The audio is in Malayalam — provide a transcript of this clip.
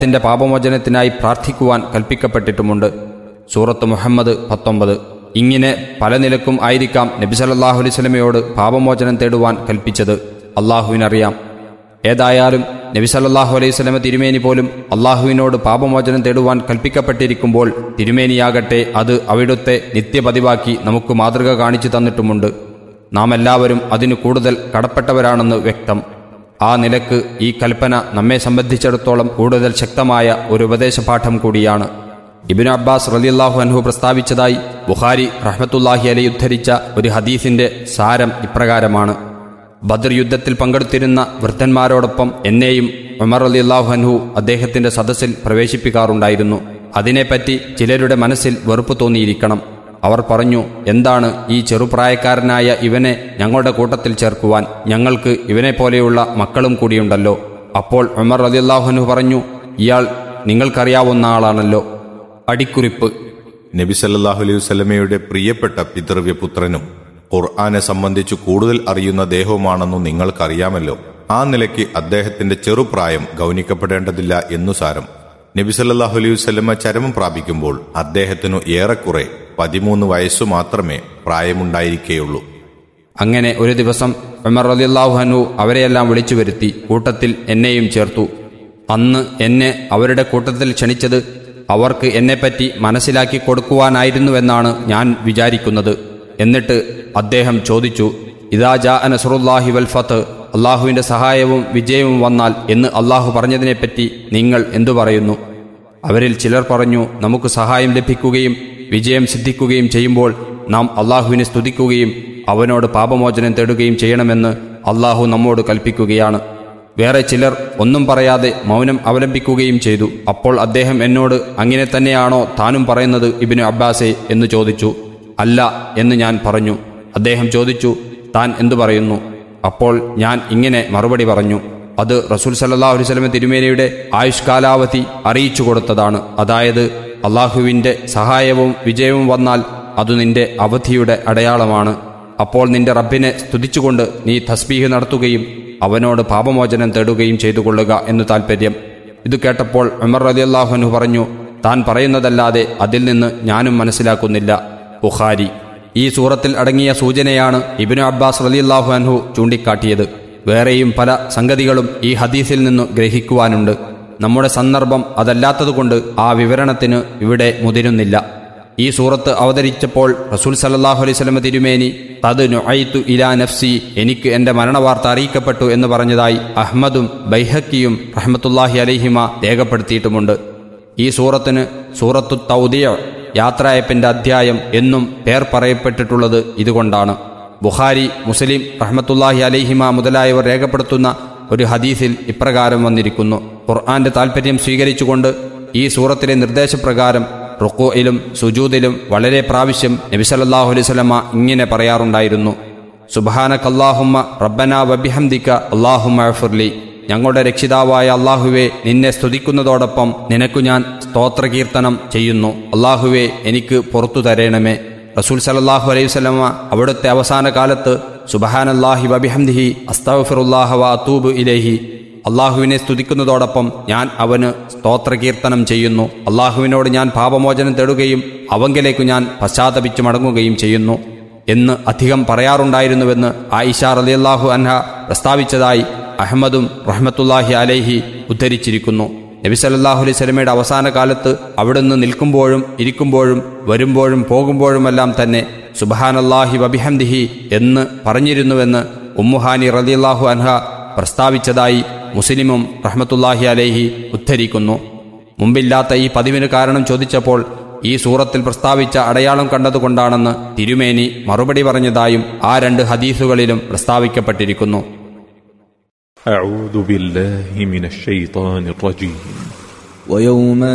ത്തിന്റെ പാപമോചനത്തിനായി പ്രാർത്ഥിക്കുവാൻ കൽപ്പിക്കപ്പെട്ടിട്ടുമുണ്ട് സൂറത്ത് മുഹമ്മദ് പത്തൊമ്പത് ഇങ്ങനെ പല നിലക്കും ആയിരിക്കാം നബി സല്ലല്ലാഹു അലൈഹി സ്വലമയോട് പാപമോചനം തേടുവാൻ കൽപ്പിച്ചത് അള്ളാഹുവിനറിയാം ഏതായാലും നബി സല്ലല്ലാഹു അലൈഹി സ്വലമ തിരുമേനി പോലും അള്ളാഹുവിനോട് പാപമോചനം തേടുവാൻ കൽപ്പിക്കപ്പെട്ടിരിക്കുമ്പോൾ തിരുമേനിയാകട്ടെ അത് അവിടുത്തെ നിത്യപതിവാക്കി നമുക്ക് മാതൃക കാണിച്ചു തന്നിട്ടുമുണ്ട് നാം എല്ലാവരും അതിന് കൂടുതൽ കടപ്പെട്ടവരാണെന്ന് വ്യക്തം ആ നിലക്ക് ഈ കൽപ്പന നമ്മെ സംബന്ധിച്ചിടത്തോളം കൂടുതൽ ശക്തമായ ഒരു ഉപദേശപാഠം കൂടിയാണ് ഇബിൻ അബ്ബാസ് റലിയല്ലാഹു അൻഹു പ്രസ്താവിച്ചതായി ബുഖാരി റഹ്മത്തുല്ലാഹി അലി ഉദ്ധരിച്ച ഒരു ഹദീസിന്റെ സാരം ഇപ്രകാരമാണ് ബദർ യുദ്ധത്തിൽ പങ്കെടുത്തിരുന്ന വൃദ്ധന്മാരോടൊപ്പം എന്നെയും ഉമർ അലിയല്ലാഹു അൻഹു അദ്ദേഹത്തിന്റെ സദസ്സിൽ പ്രവേശിപ്പിക്കാറുണ്ടായിരുന്നു അതിനെപ്പറ്റി ചിലരുടെ മനസ്സിൽ വെറുപ്പ് തോന്നിയിരിക്കണം അവർ പറഞ്ഞു എന്താണ് ഈ ചെറുപ്രായക്കാരനായ ഇവനെ ഞങ്ങളുടെ കൂട്ടത്തിൽ ചേർക്കുവാൻ ഞങ്ങൾക്ക് ഇവനെ പോലെയുള്ള മക്കളും കൂടിയുണ്ടല്ലോ അപ്പോൾ ഉമർ റലിയല്ലാഹുനു പറഞ്ഞു ഇയാൾ നിങ്ങൾക്കറിയാവുന്ന ആളാണല്ലോ അടിക്കുറിപ്പ് നബി സല്ലല്ലാഹു അലൈഹി വസല്ലമയുടെ പ്രിയപ്പെട്ട പിതൃവ്യപുത്രനും ഖുർആനെ സംബന്ധിച്ച് കൂടുതൽ അറിയുന്ന ദേഹവുമാണെന്നു നിങ്ങൾക്കറിയാമല്ലോ ആ നിലയ്ക്ക് അദ്ദേഹത്തിന്റെ ചെറുപ്രായം ഗൗനിക്കപ്പെടേണ്ടതില്ല എന്നു സാരം നബി സല്ലല്ലാഹു അലൈഹി വസല്ലമ ചരമം പ്രാപിക്കുമ്പോൾ അദ്ദേഹത്തിനു ഏറെക്കുറെ പതിമൂന്ന് വയസ്സു മാത്രമേ പ്രായമുണ്ടായിരിക്കേയുള്ളൂ അങ്ങനെ ഒരു ദിവസം ഉമർ റലിയല്ലാഹു അൻഹു അവരെയെല്ലാം വിളിച്ചു വരുത്തി കൂട്ടത്തിൽ എന്നെയും ചേർത്തു അന്ന് എന്നെ അവരുടെ കൂട്ടത്തിൽ ക്ഷണിച്ചത് അവർക്ക് എന്നെപ്പറ്റി മനസ്സിലാക്കി കൊടുക്കുവാനായിരുന്നുവെന്നാണ് ഞാൻ വിചാരിക്കുന്നത് എന്നിട്ട് അദ്ദേഹം ചോദിച്ചു ഇതാ ജാ നസറുല്ലാഹി വൽ ഫത്ത് അള്ളാഹുവിന്റെ സഹായവും വിജയവും വന്നാൽ എന്ന് അള്ളാഹു പറഞ്ഞതിനെപ്പറ്റി നിങ്ങൾ എന്തു പറയുന്നു അവരിൽ ചിലർ പറഞ്ഞു നമുക്ക് സഹായം ലഭിക്കുകയും വിജയം സിദ്ധിക്കുകയും ചെയ്യുമ്പോൾ നാം അള്ളാഹുവിനെ സ്തുതിക്കുകയും അവനോട് പാപമോചനം തേടുകയും ചെയ്യണമെന്ന് അള്ളാഹു നമ്മോട് കൽപ്പിക്കുകയാണ് വേറെ ചിലർ ഒന്നും പറയാതെ മൗനം അവലംബിക്കുകയും ചെയ്തു അപ്പോൾ അദ്ദേഹം എന്നോട് അങ്ങനെ തന്നെയാണോ താനും പറയുന്നത് ഇബിനു അബ്ബാസെ എന്ന് ചോദിച്ചു അല്ല എന്ന് ഞാൻ പറഞ്ഞു അദ്ദേഹം ചോദിച്ചു താൻ എന്തു പറയുന്നു അപ്പോൾ ഞാൻ ഇങ്ങനെ മറുപടി പറഞ്ഞു അത് റസൂൽ സല്ലല്ലാഹു അലൈഹി വസല്ലം തിരുമേനിയുടെ ആയുഷ്കാലാവധി അറിയിച്ചു കൊടുത്തതാണ് അതായത് അള്ളാഹുവിന്റെ സഹായവും വിജയവും വന്നാൽ അത് നിന്റെ അവധിയുടെ അടയാളമാണ് അപ്പോൾ നിന്റെ റബ്ബിനെ സ്തുതിച്ചുകൊണ്ട് നീ തസ്ബീഹ് നടത്തുകയും അവനോട് പാപമോചനം തേടുകയും ചെയ്തു കൊള്ളുക എന്ന് താൽപ്പര്യം ഇത് കേട്ടപ്പോൾ ഉമർ റളിയല്ലാഹു പറഞ്ഞു താൻ പറയുന്നതല്ലാതെ അതിൽ നിന്ന് ഞാനും മനസ്സിലാക്കുന്നില്ല ബുഖാരി ഈ സൂറത്തിൽ അടങ്ങിയ സൂചനയാണ് ഇബിനു അബ്ബാസ് റളിയല്ലാഹു അൻഹു ചൂണ്ടിക്കാട്ടിയത് വേറെയും പല സംഗതികളും ഈ ഹദീസിൽ നിന്ന് ഗ്രഹിക്കുവാനുണ്ട് നമ്മുടെ സന്ദർഭം അതല്ലാത്തതുകൊണ്ട് ആ വിവരണത്തിന് ഇവിടെ മുതിരുന്നില്ല ഈ സൂറത്ത് അവതരിച്ചപ്പോൾ റസൂൽ സല്ലല്ലാഹു അലൈഹി വസല്ലം തിരുമേനി തത് നുഅയ്തു ഇലാ നഫ്സി എനിക്ക് എന്റെ മരണവാർത്ത അറിയിക്കപ്പെട്ടു എന്ന് പറഞ്ഞതായി അഹ്മദും ബൈഹക്കിയും റഹ്മത്തുല്ലാഹി അലൈഹിമ രേഖപ്പെടുത്തിയിട്ടുമുണ്ട് ഈ സൂറത്തിന് സൂറത്തു തൗദിയ യാത്രയപ്പിന്റെ അധ്യായം എന്നും പേർ പറയപ്പെട്ടിട്ടുള്ളത് ഇതുകൊണ്ടാണ് ബുഖാരി മുസ്ലിം റഹ്മത്തുല്ലാഹി അലൈഹിമ മുതലായവർ രേഖപ്പെടുത്തുന്ന ഒരു ഹദീസിൽ ഇപ്രകാരം വന്നിരിക്കുന്നു ഖുർആന്റെ താൽപ്പര്യം സ്വീകരിച്ചുകൊണ്ട് ഈ സൂറത്തിലെ നിർദ്ദേശപ്രകാരം റുക്കോയിലും സുജൂദിലും വളരെ പ്രാവശ്യം നബിസല്ലാഹു അലൈഹി സ്വലമ ഇങ്ങനെ പറയാറുണ്ടായിരുന്നു സുബാനക്കല്ലാഹുമ്മ റബ്ബന വബിഹംദിക്ക അള്ളാഹുമ്മ ഫുർലി ഞങ്ങളുടെ രക്ഷിതാവായ അള്ളാഹുവെ നിന്നെ സ്തുതിക്കുന്നതോടൊപ്പം നിനക്കു ഞാൻ സ്തോത്രകീർത്തനം ചെയ്യുന്നു അള്ളാഹുവെ എനിക്ക് പുറത്തു തരേണമേ റസൂൽ സലല്ലാഹു അലൈഹി വസല്ലമ അവിടുത്തെ അവസാന കാലത്ത് സുബഹാനല്ലാഹി വബിഹംദിഹി അസ്തഫിറുല്ലാഹ വ അത്തൂബ് ഇലേഹി അള്ളാഹുവിനെ സ്തുതിക്കുന്നതോടൊപ്പം ഞാൻ അവന് സ്തോത്രകീർത്തനം ചെയ്യുന്നു അള്ളാഹുവിനോട് ഞാൻ പാപമോചനം തേടുകയും അവങ്കിലേക്കു ഞാൻ പശ്ചാത്തപിച്ചു മടങ്ങുകയും ചെയ്യുന്നു എന്ന് അധികം പറയാറുണ്ടായിരുന്നുവെന്ന് ആയിഷ റലിയല്ലാഹു അൻഹ പ്രസ്താവിച്ചതായി അഹമ്മദും റഹ്മത്തുല്ലാഹി അലൈഹി ഉദ്ധരിച്ചിരിക്കുന്നു നബി സല്ലല്ലാഹു അലൈഹി സ്വലമയുടെ അവസാന കാലത്ത് അവിടുന്ന് നിൽക്കുമ്പോഴും ഇരിക്കുമ്പോഴും വരുമ്പോഴും പോകുമ്പോഴുമെല്ലാം തന്നെ സുബഹാനല്ലാഹി വബിഹംദിഹി എന്ന് പറഞ്ഞിരുന്നുവെന്ന് ഉമ്മുഹാനി റലിയല്ലാഹു അൻഹ പ്രസ്താവിച്ചതായി മുസ്ലിമും റഹ്മത്തുല്ലാഹി അലൈഹി ഉദ്ധരിക്കുന്നു മുമ്പില്ലാത്ത ഈ പതിവിന് കാരണം ചോദിച്ചപ്പോൾ ഈ സൂറത്തിൽ പ്രസ്താവിച്ച അടയാളം കണ്ടതുകൊണ്ടാണെന്ന് തിരുമേനി മറുപടി പറഞ്ഞതായും ആ രണ്ട് ഹദീസുകളിലും പ്രസ്താവിക്കപ്പെട്ടിരിക്കുന്നു أعوذ بالله من الشيطان الرجيم ويوم